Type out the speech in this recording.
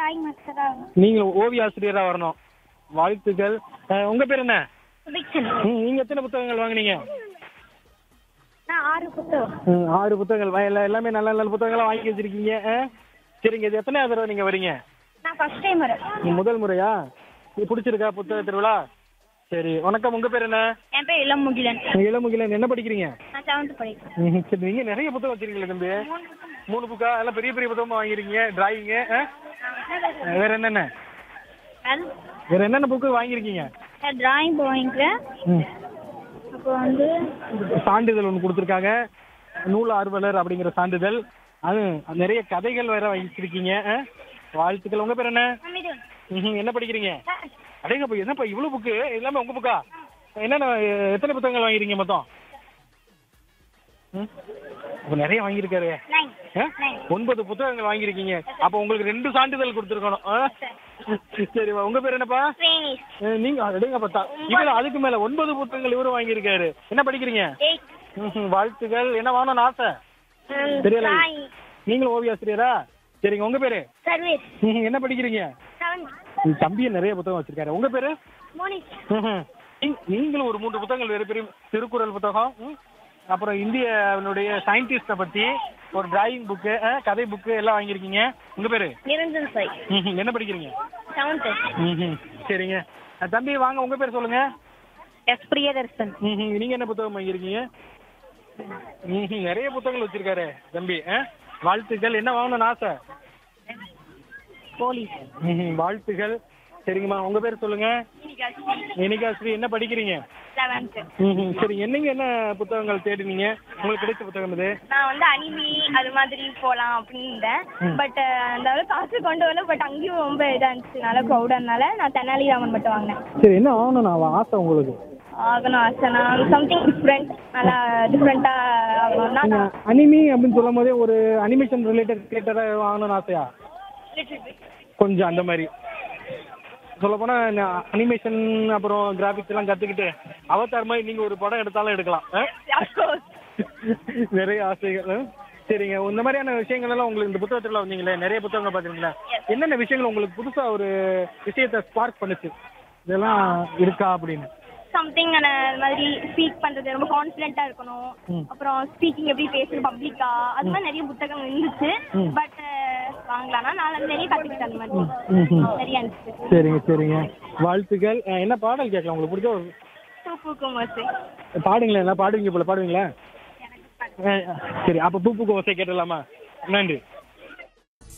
Drawing மாஸ்டரா நீங்களும் ஓவிய ஆசிரியரா வரணும் வாழ்த்துக்கள் அஹ், உங்க பேர் என்ன சுபிக்ஷன் ம், நீங்க எத்தனை புத்தகங்கள் வாங்குனீங்க நான் ஆறு புத்தகம் ம், ஆறு புத்தகங்கள் வா- எல்லா- எல்லாமே நல்ல நல்ல புத்தகங்களா வாங்கி வச்சிருக்கீங்க ஆ? சரிங்க இது எத்தனை தடவை நீங்க வரீங்க நான் ஃபர்ஸ்ட் டைம் வரேன் இது முதல் முறையா இது பிடிச்சிருக்கா புத்தக திருவிழா சரி வணக்கம் உங்க பேர் என்ன என் பேர் இளம் முகிலன் இளமுகிலன் என்ன படிக்கிறீங்க நான் செவன்த் படிக்கிறேன் ம், சரி நீங்க நிறைய புத்தகம் வச்சிருக்கீங்களே தம்பி மூணு புக்கா எல்லாம் பெரிய பெரிய புத்தகமா வாங்கிருக்கீங்க டிராயிங்கு வேற என்னென்ன அது வேற என்னென்ன புக்கு வாங்கியிருக்கீங்க நான் டிராயிங் வாங்கிக்கிறேன் ம். அப்போ வந்து சான்றிதழ் ஒன்று கொடுத்துருக்காங்க நூல் ஆர்வலர் அப்படிங்கிற சான்றிதழ் அது நிறைய கதைகள் வேற வச்சிருக்கீங்க ஆ? வாழ்த்துக்கள் உங்க பேர் என்ன ம்ஹும். என்ன படிக்கிறீங்க அடேங்கப்பா என்னப்பா இவ்வளவு புக்கு எல்லாமே உங்க புக்கா என்னென்ன எ- எத்தனை புத்தகங்கள் வாங்கிருக்கீங்க மொத்தம் ம்? அப்ப நிறைய வாங்கியிருக்காரு நைன் ஆ? ஒன்பது புத்தகங்கள் வாங்கியிருக்கீங்க அப்ப உங்களுக்கு ரெண்டு சான்றிதழ் கொடுத்துருக்கணும் ஆ? சரி உங்க பேர் என்னப்பா ஸ்ரேனிஸ் அஹ் நீங்க அடேங்க பார்த்தா இவரு அதுக்கு மேல ஒன்பது புத்தகங்கள் இவரும் வாங்கியிருக்காரு என்ன படிக்கிறீங்க எயிட் ம்ஹும். வாழ்த்துக்கள் என்ன வாங்கணும்னு ஆசை தெரியல டிராயிங் நீங்களும் ஓவியாசிரியரா சரிங்க உங்க பேரு சர்வீஸ் ம்ஹும். என்ன படிக்கிறீங்க செவன் உங்க தம்பியை நிறைய புத்தகம் வச்சிருக்காரு உங்க பேரு மோனிஷ் ம்ஹும். நீ- நீங்களும் ஒரு மூன்று புத்தகங்கள் வேறு பெரிய திருக்குறள் புத்தகம் ம். அப்புறம் இந்தியனுடைய சயின்டிஸ்ட பத்தி ஒரு டிராயிங் புக்கு கதை புக்கு எல்லாம் வாங்கியிருக்கீங்க உங்க பேரு நிரஞ்சன் சாய் ம்ஹும். என்ன படிக்கிறீங்க செவன்த் ம்ஹும். சரிங்க அஹ் தம்பி வாங்க உங்க பேர் சொல்லுங்க எஸ் பிரியதர்சன் ம்ஹும். நீங்க என்ன புத்தகம் வாங்கியிருக்கீங்க ம்ஹும். நிறைய புத்தகங்கள் வச்சிருக்காரு தம்பி அஹ்? வாழ்த்துக்கள் என்ன வாங்கணும்னு ஆசை போலீஸ் ம்ஹும். வாழ்த்துக்கள் சரிங்கம்மா உங்க பேர் சொல்லுங்க இனிகா ஸ்ரீ என்ன படிக்கிறீங்க செவன்த் ம்ஹும். சரி என்னங்க என்ன புத்தகங்கள் தேடினீங்க உங்களுக்கு கிடைச்ச புத்தகம் இது நான் வந்து அனிமி அது மாதிரி போகலாம் அப்படின்னு இருந்தேன் பட் அந்த அளவுக்கு காசு கொண்டு வரல பட் அங்கேயும் ரொம்ப இதாக இருந்துச்சுனால க்ரௌடானால நான் தெனாலிராமன் மட்டும் வாங்கினேன் சரி என்ன ஆகணும் நான் ஆசை உங்களுக்கு ஆகணும் ஆசை நான் சம்திங் டிஃப்ரெண்ட் நல்லா டிஃப்ரெண்ட்டாக ஆகணும்னா நீங்க அனிமி அப்படின்னு சொல்லும் போதே ஒரு அனிமேஷன் ரிலேட்டட் கிரியேட்டரா வாங்கணும்னு ஆசையா கொஞ்சம் அந்த மாதிரி சொல்ல போனா அனிமேஷன் அப்புறம் கிராபிக்ஸ் எல்லாம் கத்துக்கிட்டு அவதார் மாதிரி நீங்க ஒரு படம் எடுத்தாலும் எடுக்கலாம் ஆ? நிறைய ஆசைகள் ஆ? சரிங்க இந்த மாதிரியான விஷயங்கள் எல்லாம் உங்களுக்கு இந்த புத்தகத்துல வந்தீங்களே நிறைய புத்தகங்கள் பாத்தீங்களா என்னென்ன விஷயங்கள் உங்களுக்கு புதுசா ஒரு விஷயத்தை ஸ்பார்க் பண்ணுச்சு இதெல்லாம் இருக்கா அப்படின்னு சம்திங் அந்த மாதிரி ஸ்பீக் பண்ணுறது ரொம்ப கான்ஃபிடென்ட்டாக இருக்கணும் அப்புறம் ஸ்பீக்கிங் எப்படி பேசணும் பப்ளிக்கா அது மாதிரி நிறைய புத்தகம் இருந்துச்சு பட் வாங்கலாம்னா நான் அது நிறைய கற்றுக்கிட்டேன் அந்த மாதிரி நிறைய இருந்துச்சு சரிங்க சரிங்க வாழ்த்துக்கள் ஆ, என்ன பாடல் கேட்கலாம் உங்களுக்கு பிடிச்ச ஒரு பூ பூக்கும் ஓசை பாடுங்களேன் என்ன பாடுவீங்க போல பாடுவீங்களா ஆ, சரி அப்ப பூ பூக்கு ஓசை கேட்டலாமா நன்றி